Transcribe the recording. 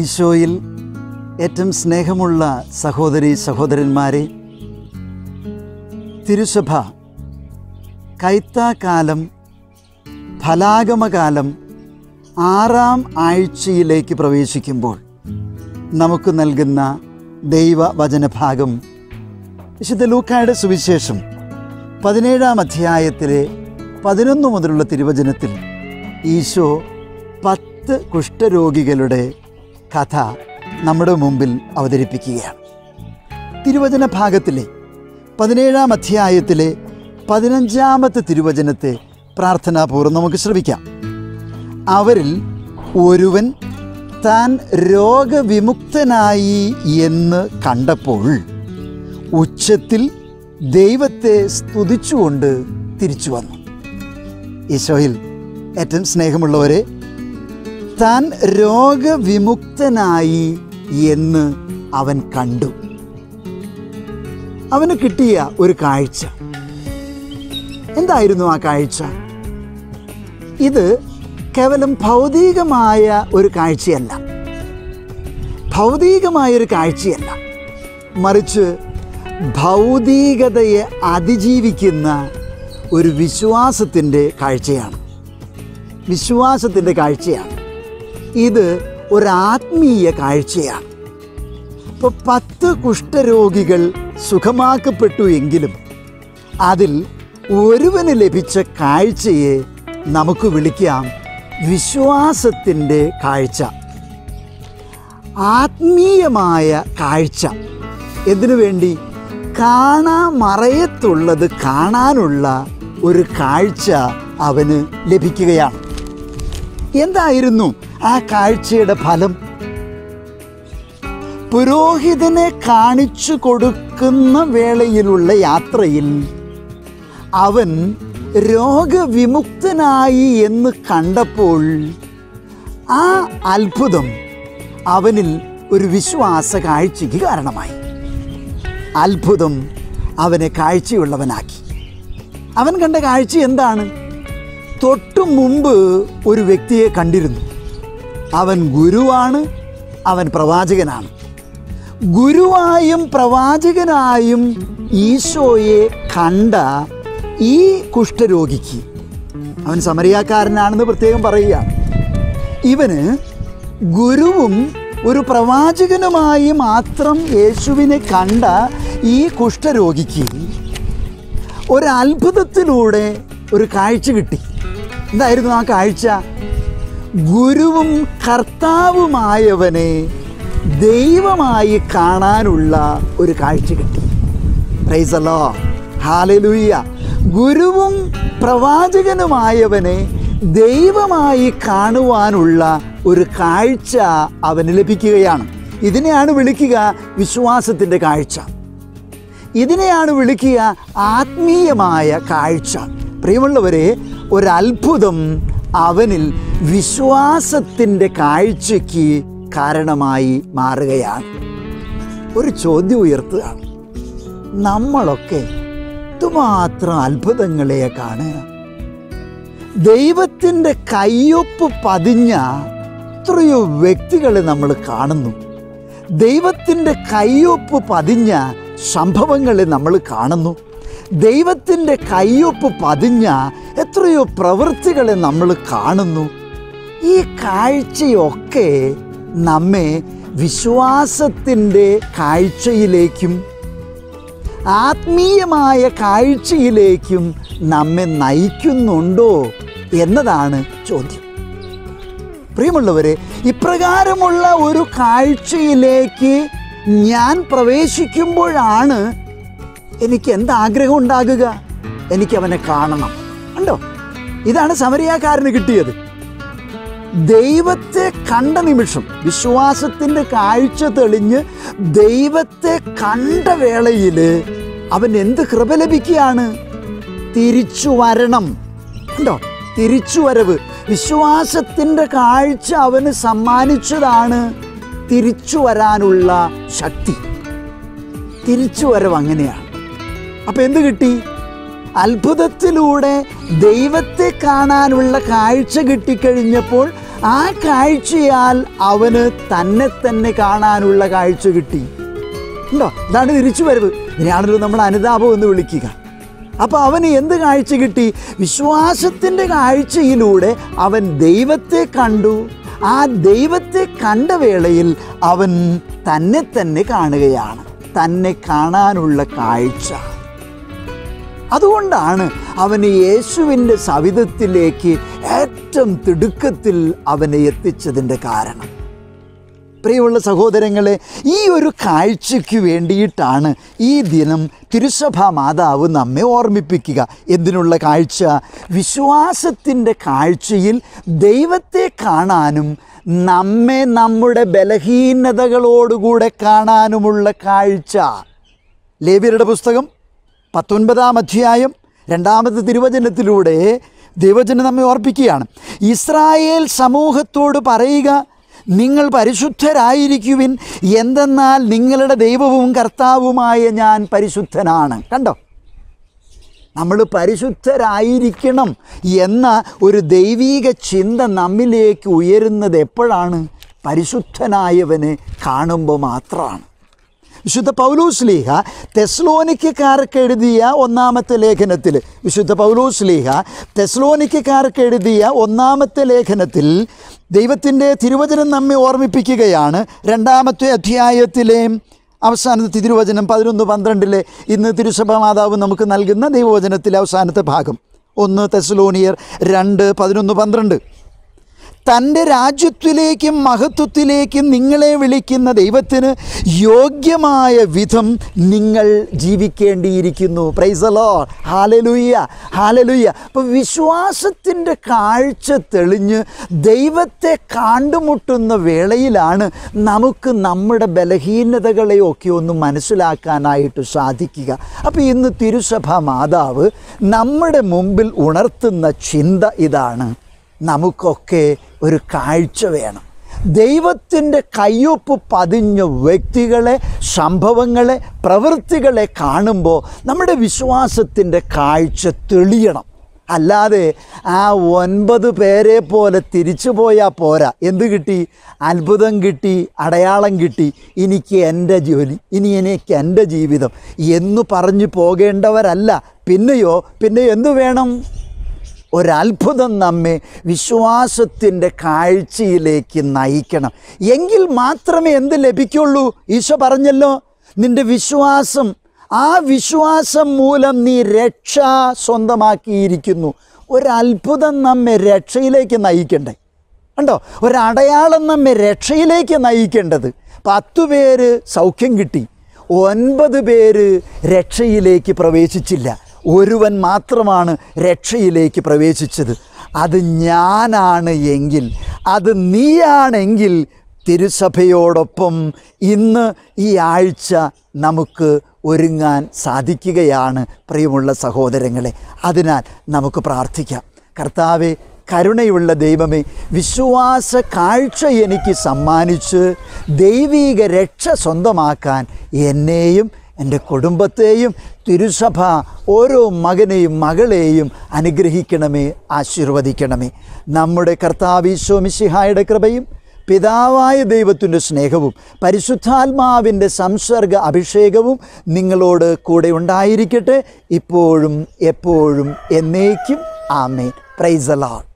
ഈശോയിൽ ഏറ്റവും സ്നേഹമുള്ള സഹോദരി സഹോദരന്മാരെ തിരുസഭ കൈത്താക്കാലം ഫലാഗമകാലം ആറാം ആഴ്ചയിലേക്ക് പ്രവേശിക്കുമ്പോൾ നമുക്ക് നൽകുന്ന ദൈവവചനഭാഗം വിശുദ്ധ ലൂക്കായുടെ സുവിശേഷം പതിനേഴാം അധ്യായത്തിലെ പതിനൊന്ന് മുതലുള്ള തിരുവചനത്തിൽ ഈശോ പത്ത് കുഷ്ഠരോഗികളുടെ കഥ നമ്മുടെ മുമ്പിൽ അവതരിപ്പിക്കുകയാണ് തിരുവചന ഭാഗത്തിലെ പതിനേഴാം അധ്യായത്തിലെ പതിനഞ്ചാമത്തെ തിരുവചനത്തെ പ്രാർത്ഥനാപൂർവ്വം നമുക്ക് ശ്രമിക്കാം അവരിൽ ഒരുവൻ താൻ രോഗവിമുക്തനായി എന്ന് കണ്ടപ്പോൾ ഉച്ചത്തിൽ ദൈവത്തെ സ്തുതിച്ചുകൊണ്ട് തിരിച്ചു വന്നു ഈശോയിൽ ഏറ്റവും സ്നേഹമുള്ളവരെ താൻ രോഗവിമുക്തനായി എന്ന് അവൻ കണ്ടു അവന് കിട്ടിയ ഒരു കാഴ്ച എന്തായിരുന്നു ആ കാഴ്ച ഇത് കേവലം ഭൗതികമായ ഒരു കാഴ്ചയല്ല ഭൗതികമായ ഒരു കാഴ്ചയല്ല മറിച്ച് ഭൗതികതയെ അതിജീവിക്കുന്ന ഒരു വിശ്വാസത്തിൻ്റെ കാഴ്ചയാണ് വിശ്വാസത്തിൻ്റെ കാഴ്ചയാണ് ഇത് ഒരാത്മീയ കാഴ്ചയാണ് ഇപ്പോൾ പത്ത് കുഷ്ഠരോഗികൾ സുഖമാക്കപ്പെട്ടു എങ്കിലും അതിൽ ഒരുവന് ലഭിച്ച കാഴ്ചയെ നമുക്ക് വിളിക്കാം വിശ്വാസത്തിൻ്റെ കാഴ്ച ആത്മീയമായ കാഴ്ച എന്തിനു വേണ്ടി കാണാമറയത്തുള്ളത് കാണാനുള്ള ഒരു കാഴ്ച അവന് ലഭിക്കുകയാണ് എന്തായിരുന്നു ആ കാഴ്ചയുടെ ഫലം പുരോഹിതനെ കാണിച്ചു കൊടുക്കുന്ന വേളയിലുള്ള യാത്രയിൽ അവൻ രോഗവിമുക്തനായി എന്ന് കണ്ടപ്പോൾ ആ അത്ഭുതം അവനിൽ ഒരു വിശ്വാസ കാഴ്ചയ്ക്ക് കാരണമായി അത്ഭുതം അവനെ കാഴ്ചയുള്ളവനാക്കി അവൻ കണ്ട കാഴ്ച എന്താണ് തൊട്ടു മുമ്പ് ഒരു വ്യക്തിയെ കണ്ടിരുന്നു അവൻ ഗുരുവാണ് അവൻ പ്രവാചകനാണ് ഗുരുവായും പ്രവാചകനായും ഈശോയെ കണ്ട ഈ കുഷ്ഠരോഗിക്ക് അവൻ സമരിയാക്കാരനാണെന്ന് പ്രത്യേകം പറയുകയാണ് ഇവന് ഗുരുവും ഒരു പ്രവാചകനുമായി മാത്രം യേശുവിനെ കണ്ട ഈ കുഷ്ഠരോഗിക്ക് ഒരത്ഭുതത്തിലൂടെ ഒരു കാഴ്ച കിട്ടി എന്തായിരുന്നു ആ കാഴ്ച ഗുരുവും കർത്താവുമായവനെ ദൈവമായി കാണാനുള്ള ഒരു കാഴ്ച കിട്ടി പ്രൈസല്ലോ ഹാലലൂയ്യ ഗുരുവും പ്രവാചകനുമായവനെ ദൈവമായി കാണുവാനുള്ള ഒരു കാഴ്ച അവന് ലഭിക്കുകയാണ് ഇതിനെയാണ് വിളിക്കുക വിശ്വാസത്തിൻ്റെ കാഴ്ച ഇതിനെയാണ് വിളിക്കുക ആത്മീയമായ കാഴ്ച പ്രിയമുള്ളവരെ ഒരത്ഭുതം അവനിൽ വിശ്വാസത്തിൻ്റെ കാഴ്ചയ്ക്ക് കാരണമായി മാറുകയാണ് ഒരു ചോദ്യം ഉയർത്തുകയാണ് നമ്മളൊക്കെ ഇതുമാത്രം അത്ഭുതങ്ങളെ കാണുക ദൈവത്തിൻ്റെ കയ്യൊപ്പ് പതിഞ്ഞ എത്രയോ വ്യക്തികളെ നമ്മൾ കാണുന്നു ദൈവത്തിൻ്റെ കയ്യൊപ്പ് പതിഞ്ഞ സംഭവങ്ങളെ നമ്മൾ കാണുന്നു ദൈവത്തിൻ്റെ കയ്യൊപ്പ് പതിഞ്ഞ എത്രയോ പ്രവൃത്തികളെ നമ്മൾ കാണുന്നു ഈ കാഴ്ചയൊക്കെ നമ്മെ വിശ്വാസത്തിൻ്റെ കാഴ്ചയിലേക്കും ആത്മീയമായ കാഴ്ചയിലേക്കും നമ്മെ നയിക്കുന്നുണ്ടോ എന്നതാണ് ചോദ്യം പ്രിയമുള്ളവരെ ഇപ്രകാരമുള്ള ഒരു കാഴ്ചയിലേക്ക് ഞാൻ പ്രവേശിക്കുമ്പോഴാണ് എനിക്ക് എന്താഗ്രഹം ഉണ്ടാകുക എനിക്ക് അവനെ കാണണം ഉണ്ടോ ഇതാണ് സമരിയാക്കാരന് കിട്ടിയത് ദൈവത്തെ കണ്ട നിമിഷം വിശ്വാസത്തിൻ്റെ കാഴ്ച തെളിഞ്ഞ് ദൈവത്തെ കണ്ട വേളയിൽ അവൻ എന്ത് കൃപ ലഭിക്കുകയാണ് തിരിച്ചു വരണം ഉണ്ടോ തിരിച്ചു വരവ് വിശ്വാസത്തിൻ്റെ കാഴ്ച അവന് സമ്മാനിച്ചതാണ് തിരിച്ചു വരാനുള്ള ശക്തി തിരിച്ചു വരവ് അങ്ങനെയാണ് അപ്പം എന്ത് കിട്ടി അത്ഭുതത്തിലൂടെ ദൈവത്തെ കാണാനുള്ള കാഴ്ച കിട്ടിക്കഴിഞ്ഞപ്പോൾ ആ കാഴ്ചയാൽ അവന് തന്നെ തന്നെ കാണാനുള്ള കാഴ്ച കിട്ടി ഉണ്ടോ ഇതാണ് തിരിച്ചു വരവ് ഇതിനെയാണല്ലോ നമ്മൾ അനുതാപം എന്ന് വിളിക്കുക അപ്പോൾ അവന് എന്ത് കാഴ്ച കിട്ടി വിശ്വാസത്തിൻ്റെ കാഴ്ചയിലൂടെ അവൻ ദൈവത്തെ കണ്ടു ആ ദൈവത്തെ കണ്ട വേളയിൽ അവൻ തന്നെ തന്നെ കാണുകയാണ് തന്നെ കാണാനുള്ള കാഴ്ച അതുകൊണ്ടാണ് അവന് യേശുവിൻ്റെ സവിധത്തിലേക്ക് ഏറ്റവും തിടുക്കത്തിൽ അവനെ എത്തിച്ചതിൻ്റെ കാരണം പ്രിയമുള്ള സഹോദരങ്ങളെ ഈ ഒരു കാഴ്ചയ്ക്ക് വേണ്ടിയിട്ടാണ് ഈ ദിനം തിരുസഭ മാതാവ് നമ്മെ ഓർമ്മിപ്പിക്കുക എന്തിനുള്ള കാഴ്ച വിശ്വാസത്തിൻ്റെ കാഴ്ചയിൽ ദൈവത്തെ കാണാനും നമ്മെ നമ്മുടെ ബലഹീനതകളോടുകൂടെ കാണാനുമുള്ള കാഴ്ച ലേവ്യരുടെ പുസ്തകം പത്തൊൻപതാം അധ്യായം രണ്ടാമത്തെ തിരുവചനത്തിലൂടെ ദൈവജനം നമ്മെ ഓർപ്പിക്കുകയാണ് ഇസ്രായേൽ സമൂഹത്തോട് പറയുക നിങ്ങൾ പരിശുദ്ധരായിരിക്കുവിൻ എന്തെന്നാൽ നിങ്ങളുടെ ദൈവവും കർത്താവുമായ ഞാൻ പരിശുദ്ധനാണ് കണ്ടോ നമ്മൾ പരിശുദ്ധരായിരിക്കണം എന്ന ഒരു ദൈവീക ചിന്ത നമ്മിലേക്ക് ഉയരുന്നത് എപ്പോഴാണ് പരിശുദ്ധനായവനെ കാണുമ്പോൾ മാത്രമാണ് വിശുദ്ധ പൗലൂസ് ലീഹ തെസ്ലോനിക്കാർക്ക് എഴുതിയ ഒന്നാമത്തെ ലേഖനത്തിൽ വിശുദ്ധ പൗലൂസ് ലീഹ തെസ്ലോനിക്കാർക്ക് എഴുതിയ ഒന്നാമത്തെ ലേഖനത്തിൽ ദൈവത്തിൻ്റെ തിരുവചനം നമ്മെ ഓർമ്മിപ്പിക്കുകയാണ് രണ്ടാമത്തെ അധ്യായത്തിലെ അവസാനത്തെ തിരുവചനം പതിനൊന്ന് പന്ത്രണ്ടിലെ ഇന്ന് തിരുസഭ മാതാവ് നമുക്ക് നൽകുന്ന ദൈവവചനത്തിലെ അവസാനത്തെ ഭാഗം ഒന്ന് തെസ്ലോനിയർ രണ്ട് പതിനൊന്ന് പന്ത്രണ്ട് തൻ്റെ രാജ്യത്തിലേക്കും മഹത്വത്തിലേക്കും നിങ്ങളെ വിളിക്കുന്ന ദൈവത്തിന് യോഗ്യമായ വിധം നിങ്ങൾ ജീവിക്കേണ്ടിയിരിക്കുന്നു പ്രൈസലോ ഹാലലുയ്യ ഹാലലുയ്യ അപ്പോൾ വിശ്വാസത്തിൻ്റെ കാഴ്ച തെളിഞ്ഞ് ദൈവത്തെ കണ്ടുമുട്ടുന്ന വേളയിലാണ് നമുക്ക് നമ്മുടെ ബലഹീനതകളെയൊക്കെ ഒന്ന് മനസ്സിലാക്കാനായിട്ട് സാധിക്കുക അപ്പോൾ ഇന്ന് തിരുസഭ മാതാവ് നമ്മുടെ മുമ്പിൽ ഉണർത്തുന്ന ചിന്ത ഇതാണ് നമുക്കൊക്കെ ഒരു കാഴ്ച വേണം ദൈവത്തിൻ്റെ കയ്യൊപ്പ് പതിഞ്ഞ വ്യക്തികളെ സംഭവങ്ങളെ പ്രവൃത്തികളെ കാണുമ്പോൾ നമ്മുടെ വിശ്വാസത്തിൻ്റെ കാഴ്ച തെളിയണം അല്ലാതെ ആ ഒൻപത് പേരെ പോലെ തിരിച്ചു പോയാൽ പോരാ എന്ത് കിട്ടി അത്ഭുതം കിട്ടി അടയാളം കിട്ടി എനിക്ക് എൻ്റെ ജോലി ഇനി എനിക്ക് എൻ്റെ ജീവിതം എന്ന് പറഞ്ഞു പോകേണ്ടവരല്ല പിന്നെയോ പിന്നെ എന്തു വേണം ഒരത്ഭുതം നമ്മെ വിശ്വാസത്തിൻ്റെ കാഴ്ചയിലേക്ക് നയിക്കണം എങ്കിൽ മാത്രമേ എന്ത് ലഭിക്കുള്ളൂ ഈശോ പറഞ്ഞല്ലോ നിൻ്റെ വിശ്വാസം ആ വിശ്വാസം മൂലം നീ രക്ഷ സ്വന്തമാക്കിയിരിക്കുന്നു ഒരത്ഭുതം നമ്മെ രക്ഷയിലേക്ക് നയിക്കണ്ടേ കണ്ടോ ഒരടയാളം നമ്മെ രക്ഷയിലേക്ക് നയിക്കേണ്ടത് പത്തു പേര് സൗഖ്യം കിട്ടി ഒൻപത് പേര് രക്ഷയിലേക്ക് പ്രവേശിച്ചില്ല ഒരുവൻ മാത്രമാണ് രക്ഷയിലേക്ക് പ്രവേശിച്ചത് അത് ഞാനാണ് എങ്കിൽ അത് നീയാണെങ്കിൽ തിരുസഭയോടൊപ്പം ഇന്ന് ഈ ആഴ്ച നമുക്ക് ഒരുങ്ങാൻ സാധിക്കുകയാണ് പ്രിയമുള്ള സഹോദരങ്ങളെ അതിനാൽ നമുക്ക് പ്രാർത്ഥിക്കാം കർത്താവെ കരുണയുള്ള ദൈവമേ വിശ്വാസ കാഴ്ച എനിക്ക് സമ്മാനിച്ച് ദൈവീക രക്ഷ സ്വന്തമാക്കാൻ എന്നെയും എൻ്റെ കുടുംബത്തെയും തിരുസഭ ഓരോ മകനെയും മകളെയും അനുഗ്രഹിക്കണമേ ആശീർവദിക്കണമേ നമ്മുടെ കർത്താവീശോ മിശിഹായുടെ കൃപയും പിതാവായ ദൈവത്തിൻ്റെ സ്നേഹവും പരിശുദ്ധാത്മാവിൻ്റെ സംസർഗ അഭിഷേകവും നിങ്ങളോട് കൂടെ ഉണ്ടായിരിക്കട്ടെ ഇപ്പോഴും എപ്പോഴും എന്നേക്കും ആമേ പ്രൈസലാൾ